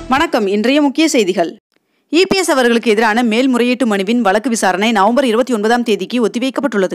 வணக்கம் இன்றைய முக்கிய செய்திகள் இபிஎஸ் அவர்களுக்கு எதிரான மேல்முறையீட்டு மனுவின் வழக்கு விசாரணை நவம்பர் இருபத்தி ஒன்பதாம் தேதிக்கு ஒத்திவைக்கப்பட்டுள்ளது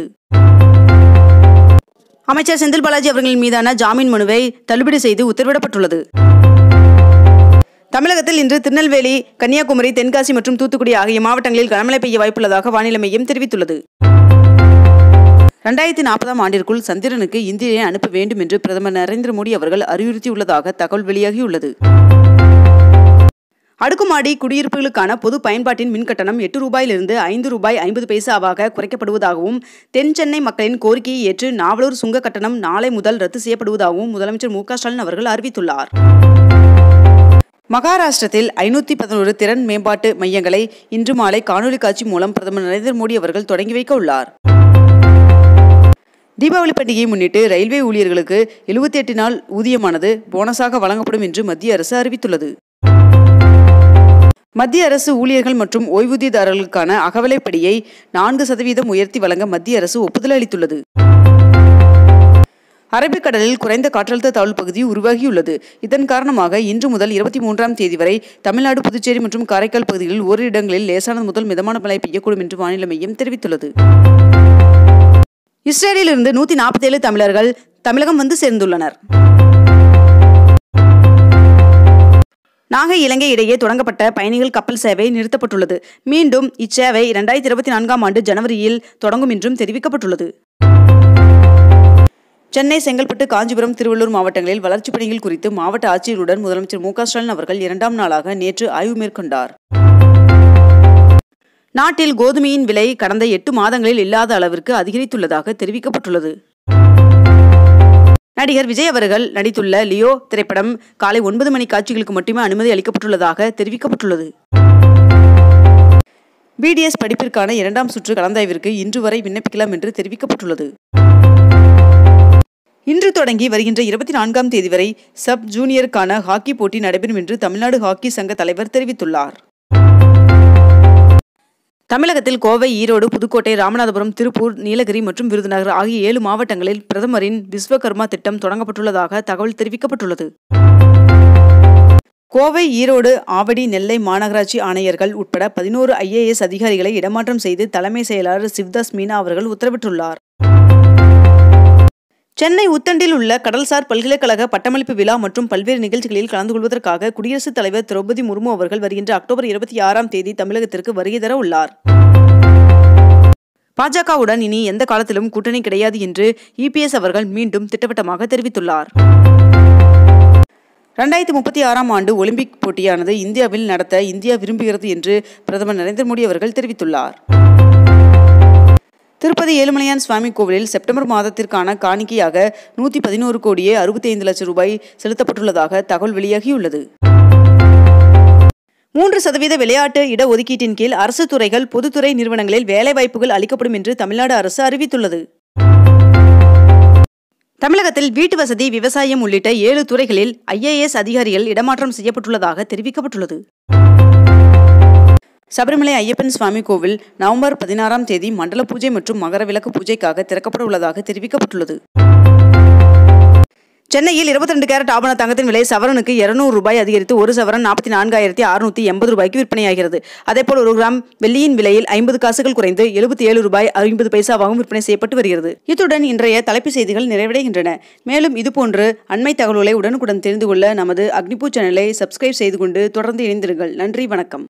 அமைச்சர் செந்தில் பாலாஜி அவர்களின் மீதான ஜாமீன் மனுவை தள்ளுபடி செய்து உத்தரவிடப்பட்டுள்ளது தமிழகத்தில் இன்று திருநெல்வேலி கன்னியாகுமரி தென்காசி மற்றும் தூத்துக்குடி ஆகிய மாவட்டங்களில் கனமழை பெய்ய வாய்ப்புள்ளதாக வானிலை மையம் தெரிவித்துள்ளது ரெண்டாயிரத்தி நாற்பதாம் ஆண்டிற்குள் சந்திரனுக்கு இந்தியை அனுப்ப வேண்டும் என்று பிரதமர் நரேந்திர மோடி அவர்கள் அறிவுறுத்தியுள்ளதாக தகவல் வெளியாகியுள்ளது அடுக்குமாடி குடியிருப்புகளுக்கான பொது பயன்பாட்டின் மின்கட்டணம் எட்டு ரூபாயிலிருந்து ஐந்து ரூபாய் ஐம்பது பைசாவாக குறைக்கப்படுவதாகவும் தென் சென்னை மக்களின் கோரிக்கையை ஏற்று நாவலூர் சுங்க கட்டணம் நாளை முதல் ரத்து செய்யப்படுவதாகவும் முதலமைச்சர் மு க ஸ்டாலின் அவர்கள் அறிவித்துள்ளார் மகாராஷ்டிரத்தில் ஐநூற்றி பதினோரு திறன் மேம்பாட்டு மையங்களை இன்று மாலை காணொலி காட்சி மூலம் பிரதமர் நரேந்திர மோடி அவர்கள் தொடங்கி வைக்க உள்ளார் தீபாவளி பண்டிகையை முன்னிட்டு ரயில்வே ஊழியர்களுக்கு எழுபத்தி எட்டு நாள் ஊதியமானது போனஸாக வழங்கப்படும் என்று மத்திய அரசு அறிவித்துள்ளது மத்திய அரசு ஊழியர்கள் மற்றும் ஓய்வூதியதாரர்களுக்கான அகவலைப்படியை நான்கு சதவீதம் உயர்த்தி வழங்க மத்திய அரசு ஒப்புதல் அளித்துள்ளது அரபிக்கடலில் குறைந்த காற்றழுத்த தாழ்வு பகுதி உருவாகியுள்ளது இதன் காரணமாக இன்று முதல் இருபத்தி மூன்றாம் தேதி வரை தமிழ்நாடு புதுச்சேரி மற்றும் காரைக்கால் பகுதிகளில் ஓரிரு இடங்களில் லேசானது முதல் மிதமான மழை பெய்யக்கூடும் என்று வானிலை மையம் தெரிவித்துள்ளது இஸ்ரேலிலிருந்து நூற்றி நாற்பத்தேழு தமிழர்கள் தமிழகம் வந்து சேர்ந்துள்ளனர் நாகை இலங்கை இடையே தொடங்கப்பட்ட பயணிகள் கப்பல் சேவை நிறுத்தப்பட்டுள்ளது மீண்டும் இச்சேவை இரண்டாயிரத்தி இருபத்தி நான்காம் ஆண்டு ஜனவரியில் தொடங்கும் என்றும் தெரிவிக்கப்பட்டுள்ளது சென்னை செங்கல்பட்டு காஞ்சிபுரம் திருவள்ளூர் மாவட்டங்களில் வளர்ச்சிப் பணிகள் குறித்து மாவட்ட ஆட்சியருடன் முதலமைச்சர் மு க ஸ்டாலின் அவர்கள் இரண்டாம் நாளாக நேற்று ஆய்வு மேற்கொண்டார் நாட்டில் கோதுமையின் விலை கடந்த எட்டு மாதங்களில் இல்லாத அளவிற்கு அதிகரித்துள்ளதாக தெரிவிக்கப்பட்டுள்ளது நடிகர் விஜய் அவர்கள் நடித்துள்ள லியோ திரைப்படம் காலை ஒன்பது மணி காட்சிகளுக்கு மட்டுமே அனுமதி அளிக்கப்பட்டுள்ளதாக தெரிவிக்கப்பட்டுள்ளது பிடிஎஸ் படிப்பிற்கான இரண்டாம் சுற்று கலந்தாய்விற்கு இன்று வரை விண்ணப்பிக்கலாம் என்று தெரிவிக்கப்பட்டுள்ளது இன்று தொடங்கி வருகின்ற இருபத்தி நான்காம் தேதி வரை சப் ஜூனியருக்கான ஹாக்கி போட்டி நடைபெறும் என்று தமிழ்நாடு ஹாக்கி சங்க தலைவர் தெரிவித்துள்ளார் தமிழகத்தில் கோவை ஈரோடு புதுக்கோட்டை ராமநாதபுரம் திருப்பூர் நீலகிரி மற்றும் விருதுநகர் ஆகிய ஏழு மாவட்டங்களில் பிரதமரின் விஸ்வகர்மா திட்டம் தொடங்கப்பட்டுள்ளதாக தகவல் தெரிவிக்கப்பட்டுள்ளது கோவை ஈரோடு ஆவடி நெல்லை மாநகராட்சி ஆணையர்கள் உட்பட பதினோரு ஐஏஎஸ் அதிகாரிகளை இடமாற்றம் செய்து தலைமை செயலாளர் சிவ்தாஸ் மீனா அவர்கள் உத்தரவிட்டுள்ளார் சென்னை உத்தண்டில் உள்ள கடல்சார் பல்கலைக்கழக பட்டமளிப்பு விழா மற்றும் பல்வேறு நிகழ்ச்சிகளில் கலந்து கொள்வதற்காக குடியரசுத் தலைவர் திரௌபதி முர்மு அவர்கள் வருகின்ற அக்டோபர் இருபத்தி ஆறாம் தேதி தமிழகத்திற்கு வருகை தர உள்ளார் பாஜகவுடன் இனி எந்த காலத்திலும் கூட்டணி கிடையாது என்று இபிஎஸ் அவர்கள் மீண்டும் திட்டவட்டமாக தெரிவித்துள்ளார் ரெண்டாயிரத்தி முப்பத்தி ஆறாம் ஆண்டு ஒலிம்பிக் போட்டியானது இந்தியாவில் நடத்த இந்தியா விரும்புகிறது என்று பிரதமர் நரேந்திர மோடி அவர்கள் தெரிவித்துள்ளார் திருப்பதி ஏழுமலையான் சுவாமி கோவிலில் செப்டம்பர் மாதத்திற்கான காணிக்கையாக நூற்றி பதினோரு கோடியே அறுபத்தி ஐந்து லட்சம் ரூபாய் செலுத்தப்பட்டுள்ளதாக தகவல் வெளியாகியுள்ளது மூன்று சதவீத விளையாட்டு இடஒதுக்கீட்டின் கீழ் அரசு துறைகள் பொதுத்துறை நிறுவனங்களில் வேலைவாய்ப்புகள் அளிக்கப்படும் என்று தமிழ்நாடு அரசு அறிவித்துள்ளது தமிழகத்தில் வீட்டு வசதி விவசாயம் உள்ளிட்ட ஏழு துறைகளில் ஐஏஎஸ் அதிகாரிகள் இடமாற்றம் செய்யப்பட்டுள்ளதாக தெரிவிக்கப்பட்டுள்ளது சபரிமலை ஐயப்பன் சுவாமி கோவில் நவம்பர் பதினாறாம் தேதி மண்டல பூஜை மற்றும் மகர விளக்கு பூஜைக்காக திறக்கப்பட உள்ளதாக தெரிவிக்கப்பட்டுள்ளது சென்னையில் இருபத்தி ரெண்டு கேரட் ஆபண தங்கத்தின் விலை சவரனுக்கு இருநூறு ரூபாய் அதிகரித்து ஒரு சவரன் நாற்பத்தி நான்காயிரத்தி அறுநூத்தி எண்பது ரூபாய்க்கு விற்பனையாகிறது அதேபோல் ஒரு கிராம் வெள்ளியின் விலையில் ஐம்பது காசுகள் குறைந்து எழுபத்தி ஏழு ரூபாய் ஐம்பது பைசாவாகவும் விற்பனை செய்யப்பட்டு வருகிறது இத்துடன் இன்றைய தலைப்புச் செய்திகள் நிறைவடைகின்றன மேலும் இதுபோன்று அண்மை தகவல்களை உடனுக்குடன் தெரிந்து கொள்ள நமது அக்னிபூ சேனலை சப்ஸ்கிரைப் செய்து கொண்டு தொடர்ந்து இணைந்திருங்கள் நன்றி வணக்கம்